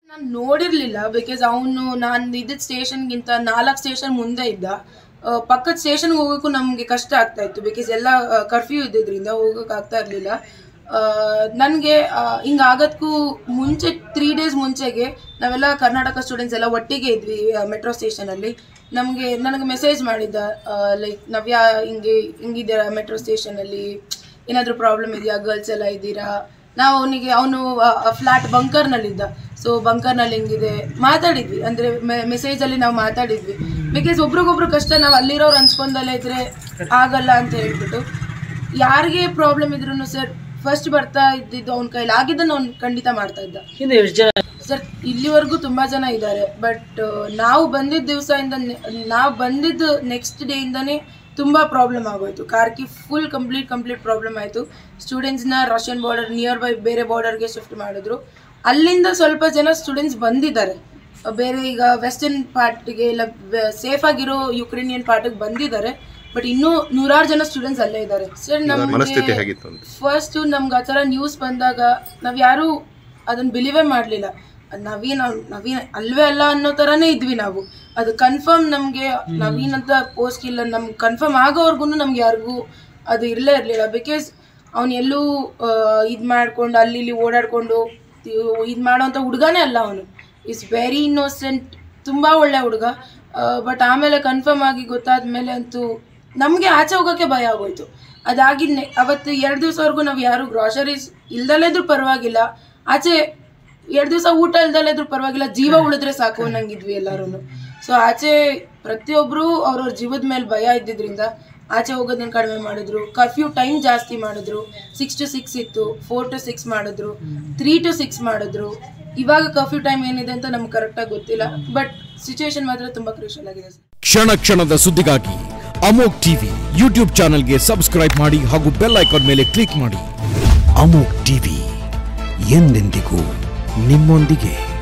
ನಾನು ನೋಡಿರ್ಲಿಲ್ಲ ಬಿಕಾಸ್ ಅವನು ನಾನು ಇದ್ದಿದ್ದ ಸ್ಟೇಷನ್ಗಿಂತ ನಾಲ್ಕು ಸ್ಟೇಷನ್ ಮುಂದೆ ಇದ್ದ ಆ, ಪಕ್ಕದ ಸ್ಟೇಷನ್ಗೆ ಹೋಗೋಕ್ಕೂ ನಮಗೆ ಕಷ್ಟ ಆಗ್ತಾ ಇತ್ತು ಬಿಕಾಸ್ ಎಲ್ಲ ಕರ್ಫ್ಯೂ ಇದ್ದಿದ್ರಿಂದ ಹೋಗೋಕೆ ಆಗ್ತಾ ಇರಲಿಲ್ಲ ನನಗೆ ಹಿಂಗೆ ಆಗೋದಕ್ಕೂ ಮುಂಚೆ ತ್ರೀ ಡೇಸ್ ಮುಂಚೆಗೆ ನಾವೆಲ್ಲ ಕರ್ನಾಟಕ ಸ್ಟೂಡೆಂಟ್ಸ್ ಎಲ್ಲ ಒಟ್ಟಿಗೆ ಇದ್ವಿ ಮೆಟ್ರೋ ಸ್ಟೇಷನಲ್ಲಿ ನಮಗೆ ನನಗೆ ಮೆಸೇಜ್ ಮಾಡಿದ್ದ ಲೈಕ್ ನವ್ಯ ಹಿಂಗೆ ಹಿಂಗಿದ್ದೀರಾ ಮೆಟ್ರೋ ಸ್ಟೇಷನಲ್ಲಿ ಏನಾದರೂ ಪ್ರಾಬ್ಲಮ್ ಇದೆಯಾ ಗರ್ಲ್ಸ್ ಎಲ್ಲ ಇದ್ದೀರಾ ನಾವು ಅವನಿಗೆ ಅವನು ಫ್ಲಾಟ್ ಬಂಕರ್ನಲ್ಲಿದ್ದ ಸೊ ಬಂಕರ್ನಲ್ಲಿ ಹೆಂಗಿದೆ ಮಾತಾಡಿದ್ವಿ ಅಂದರೆ ಮೆಸೇಜಲ್ಲಿ ನಾವು ಮಾತಾಡಿದ್ವಿ ಬಿಕಾಸ್ ಒಬ್ರಿಗೊಬ್ರು ಕಷ್ಟ ನಾವು ಅಲ್ಲಿರೋರು ಹಂಚ್ಕೊಂಡಲ್ಲೇ ಇದ್ರೆ ಆಗಲ್ಲ ಅಂತ ಹೇಳ್ಬಿಟ್ಟು ಯಾರಿಗೆ ಪ್ರಾಬ್ಲಮ್ ಇದ್ರು ಸರ್ ಫಸ್ಟ್ ಬರ್ತಾ ಇದ್ದಿದ್ದು ಅವ್ನ ಕೈಲಿ ಆಗಿದ್ದನ್ನು ಅವ್ನು ಖಂಡಿತ ಮಾಡ್ತಾ ಇದ್ದ ಹಿಂದೆ ಎಷ್ಟು ಜನ ಸರ್ ಇಲ್ಲಿವರೆಗೂ ತುಂಬಾ ಜನ ಇದ್ದಾರೆ ಬಟ್ ನಾವು ಬಂದಿದ್ದ ದಿವಸದಿಂದ ನಾವು ಬಂದಿದ್ದು ನೆಕ್ಸ್ಟ್ ಡೇ ಇಂದಾನೆ ತುಂಬಾ ಪ್ರಾಬ್ಲಮ್ ಆಗೋಯ್ತು ಕಾರ್ಕಿ ಫುಲ್ ಕಂಪ್ಲೀಟ್ ಕಂಪ್ಲೀಟ್ ಪ್ರಾಬ್ಲಮ್ ಆಯಿತು ಸ್ಟೂಡೆಂಟ್ಸ್ನ ರಷ್ಯನ್ ಬಾರ್ಡರ್ ನಿಯರ್ ಬೈ ಬೇರೆ ಬಾರ್ಡರ್ಗೆ ಶಿಫ್ಟ್ ಮಾಡಿದ್ರು ಅಲ್ಲಿಂದ ಸ್ವಲ್ಪ ಜನ ಸ್ಟೂಡೆಂಟ್ಸ್ ಬಂದಿದ್ದಾರೆ ಬೇರೆ ಈಗ ವೆಸ್ಟರ್ನ್ ಪಾರ್ಟ್ಗೆ ಇಲ್ಲ ಸೇಫ್ ಆಗಿರೋ ಯುಕ್ರೇನಿಯನ್ ಪಾರ್ಟಿಗೆ ಬಂದಿದ್ದಾರೆ ಬಟ್ ಇನ್ನೂ ನೂರಾರು ಜನ ಸ್ಟೂಡೆಂಟ್ಸ್ ಅಲ್ಲೇ ಇದ್ದಾರೆ ಸರ್ ಮನಸ್ಥಿತಿ ನಮಗೆ ಹೇಗಿತ್ತು ಅಂತ ಫಸ್ಟ್ ನಮ್ಗೆ ಆ ಥರ ನ್ಯೂಸ್ ಬಂದಾಗ ನಾವು ಯಾರೂ ಅದನ್ನ ಬಿಲೀವೇ ಮಾಡಲಿಲ್ಲ ಅದು ನವೀನ್ ಅವ್ನ್- ನವೀನ್ ಅಲ್ವೇ ಅಲ್ಲ ಅನ್ನೋ ಥರನೇ ಇದ್ವಿ ನಾವು ಅದು ಕನ್ಫರ್ಮ್ ನಮಗೆ ನವೀನ್ ಅಂತ ಪೋಸ್ಟ್ ಇಲ್ಲ ನಮ್ಗೆ ಕನ್ಫರ್ಮ್ ಆಗೋವರೆಗೂ ನಮ್ಗೆ ಯಾರಿಗೂ ಅದು ಇರಲೇ ಇರಲಿಲ್ಲ ಬಿಕಾಸ್ ಅವ್ನು ಎಲ್ಲೂ ಇದು ಮಾಡ್ಕೊಂಡು ಅಲ್ಲಿ ಇಲ್ಲಿ ಓಡಾಡ್ಕೊಂಡು ಇದು ಮಾಡೋಂಥ ಹುಡುಗನೇ ಅಲ್ಲ ಅವನು ಇಸ್ ವೆರಿ ಇನ್ನೋಸೆಂಟ್ ತುಂಬ ಒಳ್ಳೆ ಹುಡುಗ ಬಟ್ ಆಮೇಲೆ ಕನ್ಫರ್ಮ್ ಆಗಿ ಗೊತ್ತಾದ ಮೇಲೆ ಅಂತೂ ನಮಗೆ ಆಚೆ ಹೋಗೋಕ್ಕೆ ಭಯ ಆಗೋಯ್ತು ಅದಾಗಿದ್ನೆ ಅವತ್ತು ಎರಡು ದಿವಸವರೆಗೂ ನಾವು ಯಾರು ಗ್ರಾಸರೀಸ್ ಇಲ್ದಲೇ ಇದ್ರೂ ಪರವಾಗಿಲ್ಲ ಆಚೆ ಎರಡು ದಿವಸ ಊಟ ಇಲ್ದಲೇ ಇದ್ರೂ ಪರವಾಗಿಲ್ಲ ಜೀವ ಉಳಿದ್ರೆ ಸಾಕು ಅನ್ನಂಗಿದ್ವಿ ಎಲ್ಲರೂ ಸೊ ಆಚೆ ಪ್ರತಿಯೊಬ್ಬರು ಅವ್ರವ್ರ ಜೀವದ ಮೇಲೆ ಭಯ ಇದ್ದಿದ್ರಿಂದ ಆಚೆ ಹೋಗೋದನ್ನ ಕಡಿಮೆ ಮಾಡಿದ್ರು ಕರ್ಫ್ಯೂ ಟೈಮ್ ಜಾಸ್ತಿ ಮಾಡಿದ್ರು ಸಿಕ್ಸ್ ಟು ಸಿಕ್ಸ್ ಇತ್ತು ಫೋರ್ ಟು ಸಿಕ್ಸ್ ಮಾಡಿದ್ರು ತ್ರೀ ಟು ಸಿಕ್ಸ್ ಮಾಡಿದ್ರು ಇವಾಗ ಕರ್ಫ್ಯೂ ಟೈಮ್ ಏನಿದೆ ಅಂತ ನಮ್ಗೆ ಕರೆಕ್ಟಾಗಿ ಗೊತ್ತಿಲ್ಲ ಬಟ್ ಸಿಚುವೇಶನ್ ಮಾತ್ರ ತುಂಬ ಕ್ರೂಷಲ್ ಆಗಿದೆ ಸರ್ ಕ್ಷಣ ಕ್ಷಣದ ಸುದ್ದಿಗಾಗಿ ಅಮೋಕ್ ಟಿವಿ ಯೂಟ್ಯೂಬ್ ಚಾನೆಲ್ಗೆ ಸಬ್ಸ್ಕ್ರೈಬ್ ಮಾಡಿ ಹಾಗೂ ಬೆಲ್ ಐಕಾನ್ ಮೇಲೆ ಕ್ಲಿಕ್ ಮಾಡಿ ಅಮೋಕ್ ಟಿವಿ ಎಂದೆಂದಿಗೂ ನಿಮ್ಮೊಂದಿಗೆ